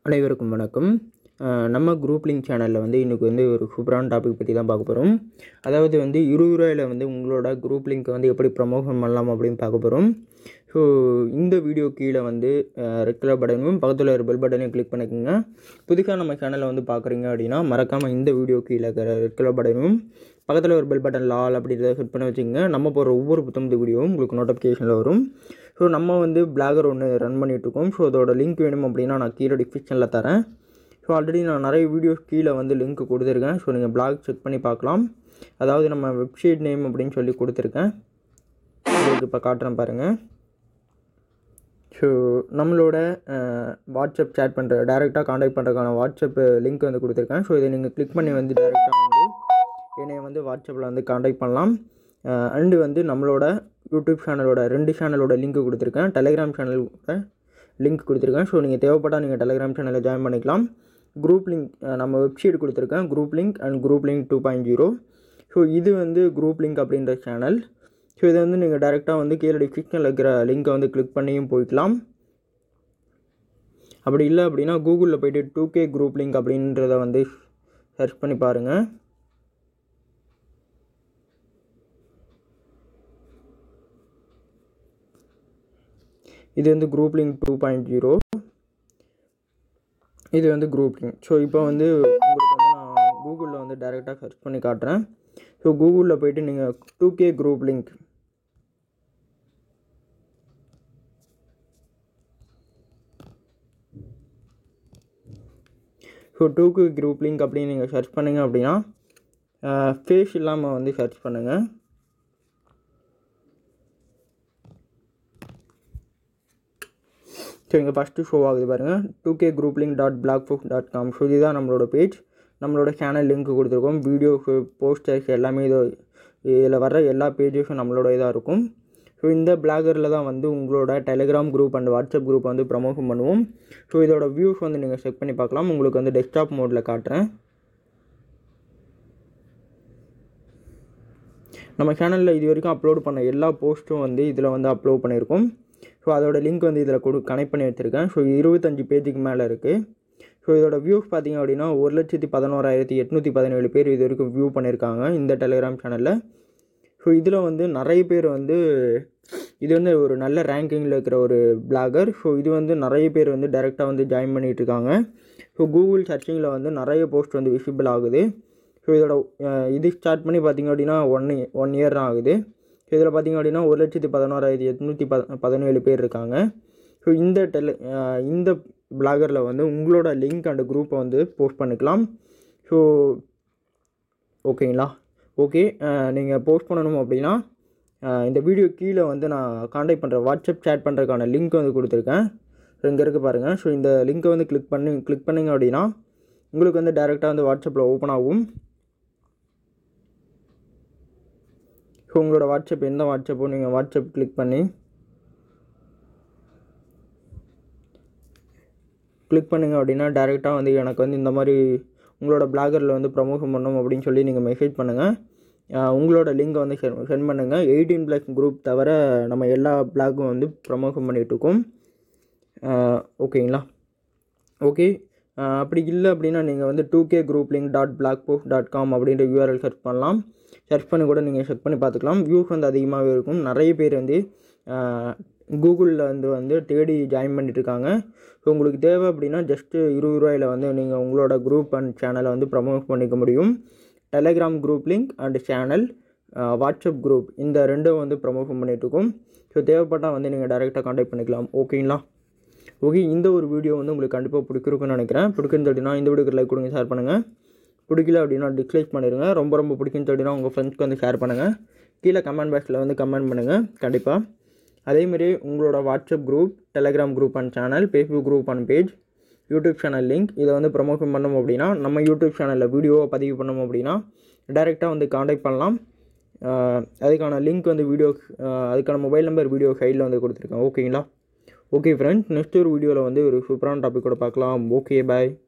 அனைவருக்கும் வணக்கம் அஹ் நம்ம குரூப் லிங்க் சேனலில் வந்து இன்றைக்கி வந்து ஒரு சூப்பரான டாபிக் பற்றி தான் பார்க்க போகிறோம் அதாவது வந்து இருபது ரூபாயில் வந்து உங்களோட குரூப் லிங்க்கை வந்து எப்படி ப்ரமோஷன் பண்ணலாம் அப்படின்னு பார்க்க போகிறோம் ஸோ இந்த வீடியோ கீழே வந்து ரெட் கலர் பட்டனும் பக்கத்தில் ஒரு பெல் பட்டனையும் கிளிக் பண்ணிக்கோங்க புதுசாக நம்ம சேனலை வந்து பார்க்குறீங்க அப்படின்னா மறக்காமல் இந்த வீடியோ கீழே இருக்கிற ரெட் கலர் பட்டனும் பக்கத்தில் ஒரு பெல் பட்டன் லால் அப்படின்றத செட் பண்ணி வச்சுக்கோங்க நம்ம போகிற ஒவ்வொரு புத்தம்பது வீடியோவும் உங்களுக்கு நோட்டிஃபிகேஷனில் வரும் ஸோ நம்ம வந்து பிளாகர் ஒன்று ரன் பண்ணிகிட்ருக்கோம் ஸோ அதோட லிங்க் வேணும் அப்படின்னா நான் கீழே டிஸ்கிரிப்ஷனில் தரேன் ஸோ ஆல்ரெடி நான் நிறைய வீடியோஸ் கீழே வந்து லிங்க் கொடுத்துருக்கேன் ஸோ நீங்கள் பிளாக் செக் பண்ணி பார்க்கலாம் அதாவது நம்ம வெப்சைட் நேம் அப்படின்னு சொல்லி கொடுத்துருக்கேன் உங்களுக்கு இப்போ காட்டுறேன் பாருங்கள் ஸோ நம்மளோட வாட்ஸ்அப் சேட் பண்ணுற டேரெக்டாக காண்டாக்ட் பண்ணுறதுக்கான வாட்ஸ்அப் லிங்க் வந்து கொடுத்துருக்கேன் ஸோ இதை நீங்கள் கிளிக் பண்ணி வந்து டேரெக்டாக வந்து என்னை வந்து வாட்ஸ்அப்பில் வந்து காண்டாக்ட் பண்ணலாம் அண்டு வந்து நம்மளோட யூடியூப் சேனலோட ரெண்டு சேனலோட லிங்க் கொடுத்துருக்கேன் டெலிகிராம் சேனலோட லிங்க் கொடுத்துருக்கேன் ஸோ நீங்கள் தேவைப்பட்டால் நீங்கள் டெலிகிராம் சேனலில் ஜாயின் பண்ணிக்கலாம் குரூப் லிங்க் நம்ம வெப்சைட் கொடுத்துருக்கேன் group link and group link two point zero so இது வந்து குரூப் லிங்க் அப்படின்ற சேனல் ஸோ இதை வந்து நீங்கள் டேரெக்டாக வந்து கீழே டிஸ்கிரிப்ஷனில் இருக்கிற லிங்க்கை வந்து கிளிக் பண்ணியும் போய்க்கலாம் அப்படி இல்லை அப்படின்னா கூகுளில் போய்ட்டு டூ கே குரூப் லிங்க் அப்படின்றத வந்து சர்ச் பண்ணி பாருங்கள் இது வந்து group link two point zero இது வந்து குரூப் லிங்க் ஸோ இப்போ வந்து உங்களுக்கு வந்து நான் கூகுளில் வந்து டைரெக்டாக சர்ச் பண்ணி காட்டுறேன் ஸோ கூகுளில் போயிட்டு நீங்கள் two K group link so two K group link அப்படின்னு நீங்கள் சர்ச் பண்ணீங்க அப்படின்னா ஃபேஸ் இல்லாமல் வந்து சர்ச் பண்ணுங்கள் ஸோ இங்கே ஃபஸ்ட்டு ஷோ ஆகுது பாருங்கள் two K group link dot blog book dot com so இதுதான் நம்மளோட பேஜ் நம்மளோட சேனல் லிங்க் கொடுத்துருக்கோம் வீடியோ போஸ்டர்ஸ் எல்லாமே இது இதில் வர்ற எல்லா பேஜஸும் நம்மளோட இதாக இருக்கும் ஸோ இந்த பிளாகரில் தான் வந்து உங்களோட Telegram group and WhatsApp group வந்து ப்ரமோஷன் பண்ணுவோம் ஸோ இதோட வியூஸ் வந்து நீங்கள் செக் பண்ணி பார்க்கலாம் உங்களுக்கு வந்து டெஸ்க்டாப் மோடில் காட்டுறேன் நம்ம சேனலில் இது வரைக்கும் அப்லோட் பண்ண எல்லா போஸ்ட்டும் வந்து இதில் வந்து அப்லோட் பண்ணியிருக்கோம் ஸோ அதோட லிங்க் வந்து இதில் கொடு கனெக்ட் பண்ணி வச்சுருக்கேன் ஸோ இருபத்தஞ்சி பேஜுக்கு மேலே இருக்குது ஸோ இதோட வியூஸ் பார்த்திங்க அப்படின்னா ஒரு லட்சத்தி பதினோராயிரத்தி எட்நூற்றி பதினேழு பேர் இது வரைக்கும் வியூ பண்ணியிருக்காங்க இந்த டெலிகிராம் சேனலில் ஸோ இதில் வந்து நிறைய பேர் வந்து இது வந்து ஒரு நல்ல ரேங்கிங்கில் இருக்கிற ஒரு பிளாகர் ஸோ இது வந்து நிறைய பேர் வந்து டைரெக்டாக வந்து ஜாயின் பண்ணிகிட்டு இருக்காங்க ஸோ கூகுள் சர்ச்சிங்கில் வந்து நிறைய போஸ்ட் வந்து விசிபிள் ஆகுது ஸோ இதோட இது ஸ்டார்ட் பண்ணி பார்த்திங்க அப்படின்னா ஒன் ஒன் இயர் தான் ஆகுது ஸோ இதில் பார்த்திங்க அப்படின்னா ஒரு லட்சத்தி பதினோராயிரத்தி எட்நூற்றி ப பதினேழு பேர் இருக்காங்க ஸோ இந்த டெல இந்த பிளாகரில் வந்து உங்களோட லிங்க் அண்ட் குரூப்பை வந்து போஸ்ட் பண்ணிக்கலாம் ஸோ ஓகேங்களா ஓகே நீங்கள் போஸ்ட் பண்ணணும் அப்படின்னா இந்த வீடியோ கீழே வந்து நான் காண்டாக்ட் பண்ணுற வாட்ஸ்அப் சேட் பண்ணுறதுக்கான லிங்க் வந்து கொடுத்துருக்கேன் ஸோ இங்கே இருக்குது பாருங்கள் ஸோ இந்த லிங்க்கை வந்து கிளிக் பண்ணி கிளிக் பண்ணிங்க அப்படின்னா உங்களுக்கு வந்து டேரெக்டாக வந்து வாட்ஸ்அப்பில் ஓப்பன் ஆகும் ஸோ உங்களோட வாட்ஸ்அப் எந்த வாட்ஸ்அப்போ நீங்கள் வாட்ஸ்அப் கிளிக் பண்ணி கிளிக் பண்ணுங்க அப்படின்னா டேரெக்டாக வந்து எனக்கு வந்து இந்த மாதிரி உங்களோட பிளாகரில் வந்து ப்ரமோஷன் பண்ணணும் அப்படின்னு சொல்லி நீங்கள் மெசேஜ் பண்ணுங்கள் உங்களோட லிங்கை வந்து சென்ட் பண்ணுங்கள் எயிட்டீன் ப்ளஸ் குரூப் தவிர நம்ம எல்லா பிளாகும் வந்து ப்ரமோஷன் பண்ணிகிட்ருக்கோம் ஓகேங்களா ஓகே அப்படி இல்லை அப்படின்னா நீங்கள் வந்து two K group link dot blog post dot com அப்படின்ற யூஆர்எல் சர்ச் பண்ணலாம் சர்ச் பண்ணி கூட நீங்கள் செக் பண்ணி பார்த்துக்கலாம் வியூஸ் வந்து அதிகமாகவே இருக்கும் நிறைய பேர் வந்து கூகுளில் வந்து வந்து தேடி ஜாயின் பண்ணிட்டுருக்காங்க ஸோ உங்களுக்கு தேவை அப்படின்னா ஜஸ்ட்டு இருபது ரூபாயில் வந்து நீங்கள் உங்களோட குரூப் அண்ட் சேனலை வந்து ப்ரமோட் பண்ணிக்க முடியும் Telegram group link and channel WhatsApp group இந்த ரெண்டும் வந்து ப்ரமோஷன் பண்ணிகிட்ருக்கோம் ஸோ தேவைப்பட்டால் வந்து நீங்கள் டேரெக்டாக காண்டாக்ட் பண்ணிக்கலாம் ஓகேங்களா ஓகே இந்த ஒரு வீடியோ வந்து உங்களுக்கு கண்டிப்பாக பிடிச்சிருக்குன்னு நினைக்கிறேன் பிடிக்குன்னு அப்படின்னா இந்த வீடியோக்கு லைக் கொடுங்க ஷேர் பண்ணுங்கள் பிடிக்கல அப்படின்னா டிஸ்லைக் பண்ணிடுங்க ரொம்ப ரொம்ப பிடிக்குன்னு அப்படின்னா உங்கள் ஃப்ரெண்ட்ஸ்க்கு வந்து ஷேர் பண்ணுங்கள் கீழே கமெண்ட் பாக்ஸில் வந்து கமெண்ட் பண்ணுங்கள் கண்டிப்பாக அதேமாரி உங்களோட WhatsApp group Telegram group and channel Facebook group and page YouTube channel link இதை வந்து ப்ரமோஷன் பண்ணோம் அப்படின்னா நம்ம யூடியூப் சேனலில் வீடியோவை பதிவு பண்ணோம் அப்படின்னா டைரெக்டாக வந்து காண்டாக்ட் பண்ணலாம் அதுக்கான லிங்க் வந்து வீடியோ அதுக்கான மொபைல் நம்பர் வீடியோ சைடில் வந்து கொடுத்துருக்கேன் ஓகேங்களா ஓகே ஃப்ரெண்ட்ஸ் நெக்ஸ்ட் ஒரு வீடியோவில் வந்து ஒரு சூப்பரான டாபிக் கூட பார்க்கலாம் ஓகே பாய்